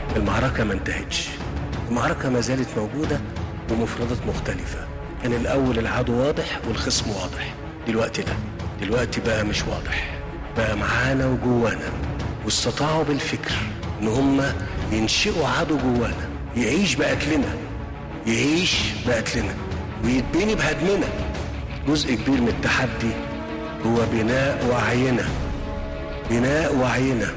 المعركة ما انتهتش المعركة ما زالت موجودة بمفردات مختلفة كان الأول العدو واضح والخصم واضح دلوقتي لا دلوقتي بقى مش واضح بقى معانا وجوانا واستطاعوا بالفكر ان هم ينشئوا عدو جوانا يعيش بقتلنا يعيش بقتلنا ويتبني بهدمنا جزء كبير من التحدي هو بناء وعينا بناء وعينا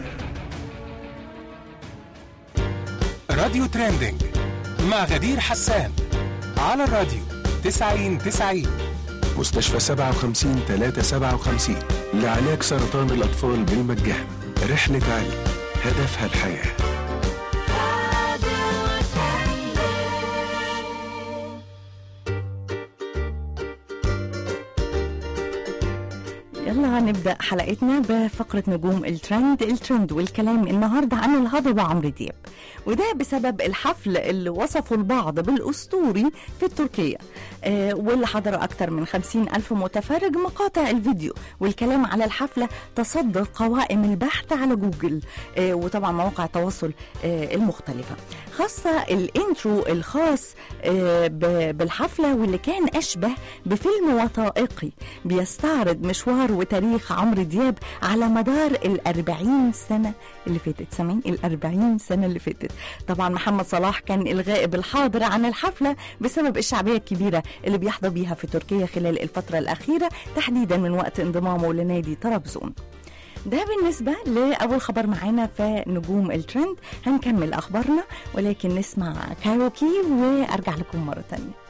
راديو تريندينج مع غدير حسان على الراديو 90 90 مستشفى 57 357 لعلاج سرطان الأطفال بالمجان رحلة علم هدفها الحياه يلا نبدأ حلقتنا بفقرة نجوم الترند الترند والكلام النهاردة عن الهضبة عمرو دياب وده بسبب الحفل اللي وصفه البعض بالأسطوري في تركيا آه واللي حضر أكثر من خمسين ألف متفرج مقاطع الفيديو والكلام على الحفلة تصدر قوائم البحث على جوجل آه وطبعا مواقع التواصل آه المختلفة خاصة الانترو الخاص آه ب- بالحفلة واللي كان أشبه بفيلم وثائقي بيستعرض مشوار وتاريخ عمرو دياب على مدار الأربعين سنة اللي فاتت سامعين الأربعين سنة اللي فاتت طبعا محمد صلاح كان الغائب الحاضر عن الحفلة بسبب الشعبية الكبيرة اللي بيحظى بيها في تركيا خلال الفترة الأخيرة تحديدا من وقت انضمامه لنادي طرابزون ده بالنسبة لأول خبر معانا في نجوم الترند هنكمل أخبارنا ولكن نسمع كاروكي وأرجع لكم مرة تانية